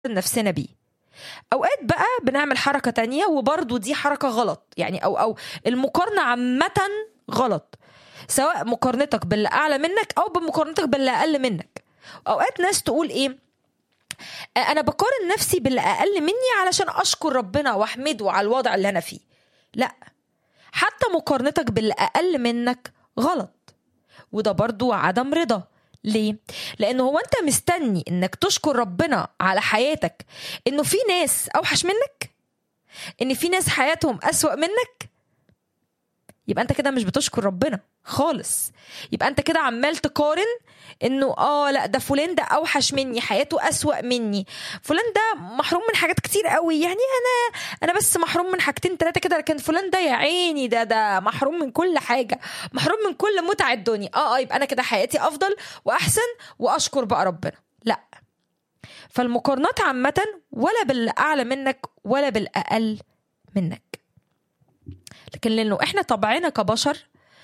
نفسنا بيه اوقات بقى بنعمل حركه تانية وبرضو دي حركه غلط يعني او او المقارنه عامه غلط سواء مقارنتك باللي اعلى منك او بمقارنتك باللي اقل منك اوقات ناس تقول ايه انا بقارن نفسي باللي اقل مني علشان اشكر ربنا واحمده على الوضع اللي انا فيه لا حتى مقارنتك باللي اقل منك غلط وده برضو عدم رضا ليه؟ لأنه هو أنت مستني إنك تشكر ربنا على حياتك إنه في ناس أوحش منك؟ إن في ناس حياتهم أسوأ منك؟ يبقى أنت كده مش بتشكر ربنا خالص يبقى أنت كده عمال تقارن إنه آه لا ده فلان ده أوحش مني حياته أسوأ مني فلان ده محروم من حاجات كتير قوي يعني أنا أنا بس محروم من حاجتين ثلاثة كده لكن فلان ده يا عيني ده ده محروم من كل حاجة محروم من كل متع الدنيا اه اه يبقى أنا كده حياتي أفضل وأحسن وأشكر بقى ربنا لا فالمقارنات عامة ولا بالأعلى منك ولا بالأقل منك لكن لأنه إحنا طبعنا كبشر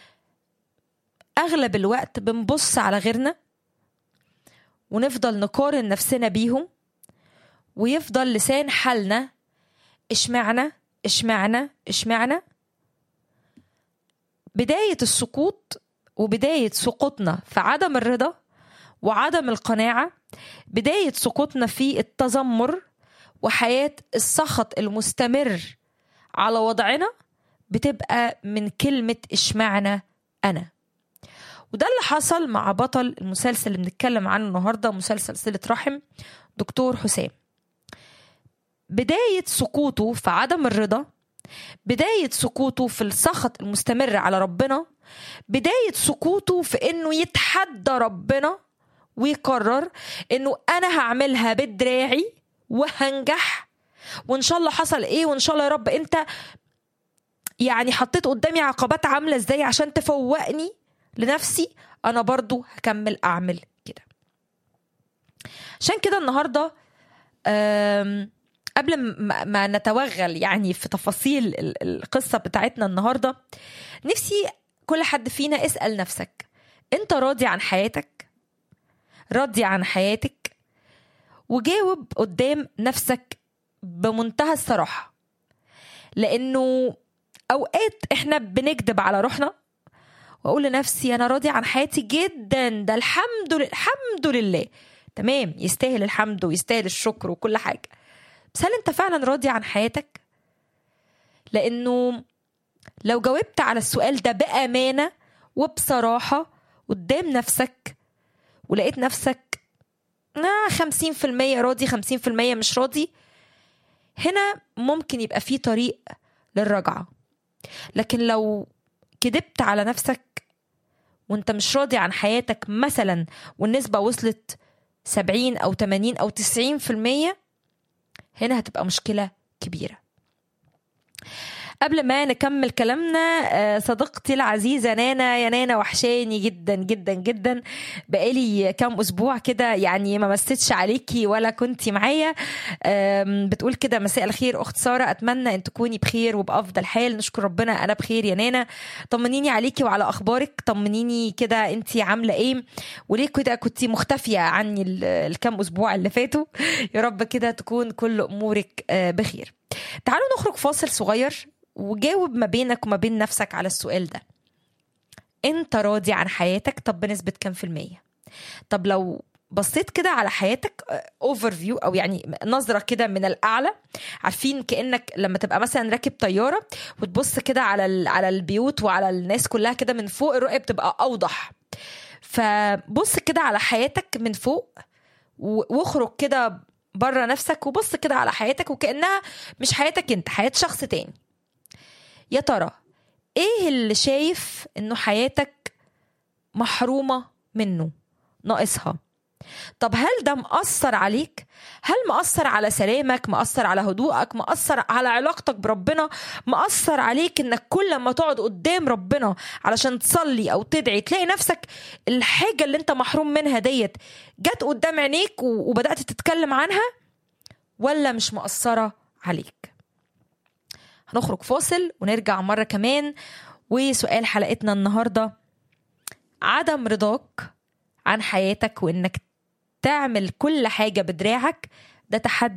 أغلب الوقت بنبص على غيرنا ونفضل نقارن نفسنا بيهم ويفضل لسان حالنا اشمعنا اشمعنا اشمعنا بداية السقوط وبداية سقوطنا في عدم الرضا وعدم القناعة بداية سقوطنا في التذمر وحياة السخط المستمر على وضعنا بتبقى من كلمة اشمعنا أنا وده اللي حصل مع بطل المسلسل اللي بنتكلم عنه النهارده مسلسل صلة رحم دكتور حسام بداية سقوطه في عدم الرضا بداية سقوطه في السخط المستمر على ربنا بداية سقوطه في انه يتحدى ربنا ويقرر انه انا هعملها بدراعي وهنجح وان شاء الله حصل ايه وان شاء الله يا رب انت يعني حطيت قدامي عقبات عاملة ازاي عشان تفوقني لنفسي انا برضو هكمل اعمل كده عشان كده النهارده قبل ما نتوغل يعني في تفاصيل القصة بتاعتنا النهاردة نفسي كل حد فينا اسأل نفسك انت راضي عن حياتك راضي عن حياتك وجاوب قدام نفسك بمنتهى الصراحة لأنه أوقات إحنا بنكذب على روحنا واقول لنفسي انا راضي عن حياتي جدا ده الحمد لله الحمد لله تمام يستاهل الحمد ويستاهل الشكر وكل حاجه بس هل انت فعلا راضي عن حياتك لانه لو جاوبت على السؤال ده بامانه وبصراحه قدام نفسك ولقيت نفسك آه خمسين في المية راضي خمسين في المية مش راضي هنا ممكن يبقى في طريق للرجعة لكن لو كدبت على نفسك وانت مش راضي عن حياتك مثلا والنسبة وصلت سبعين أو تمانين أو تسعين في المية هنا هتبقى مشكلة كبيرة قبل ما نكمل كلامنا صديقتي العزيزة نانا يا نانا وحشاني جدا جدا جدا بقالي كام أسبوع كده يعني ما مسيتش عليكي ولا كنتي معايا بتقول كده مساء الخير أخت سارة أتمنى أن تكوني بخير وبأفضل حال نشكر ربنا أنا بخير يا نانا طمنيني عليكي وعلى أخبارك طمنيني كده أنت عاملة إيه وليه كده كنتي مختفية عني الكام أسبوع اللي فاتوا يا رب كده تكون كل أمورك بخير تعالوا نخرج فاصل صغير وجاوب ما بينك وما بين نفسك على السؤال ده انت راضي عن حياتك طب بنسبة كام في المية طب لو بصيت كده على حياتك اوفر فيو او يعني نظره كده من الاعلى عارفين كانك لما تبقى مثلا راكب طياره وتبص كده على على البيوت وعلى الناس كلها كده من فوق الرؤيه بتبقى اوضح فبص كده على حياتك من فوق واخرج كده بره نفسك وبص كده على حياتك وكانها مش حياتك انت حياه شخص تاني يا ترى ايه اللي شايف انه حياتك محرومه منه ناقصها طب هل ده مأثر عليك؟ هل مأثر على سلامك؟ مأثر على هدوءك؟ مأثر على علاقتك بربنا؟ مأثر عليك انك كل ما تقعد قدام ربنا علشان تصلي او تدعي تلاقي نفسك الحاجة اللي انت محروم منها ديت جت قدام عينيك وبدأت تتكلم عنها؟ ولا مش مأثرة عليك؟ هنخرج فاصل ونرجع مرة كمان وسؤال حلقتنا النهاردة عدم رضاك عن حياتك وانك تعمل كل حاجة بدراعك ده تحدي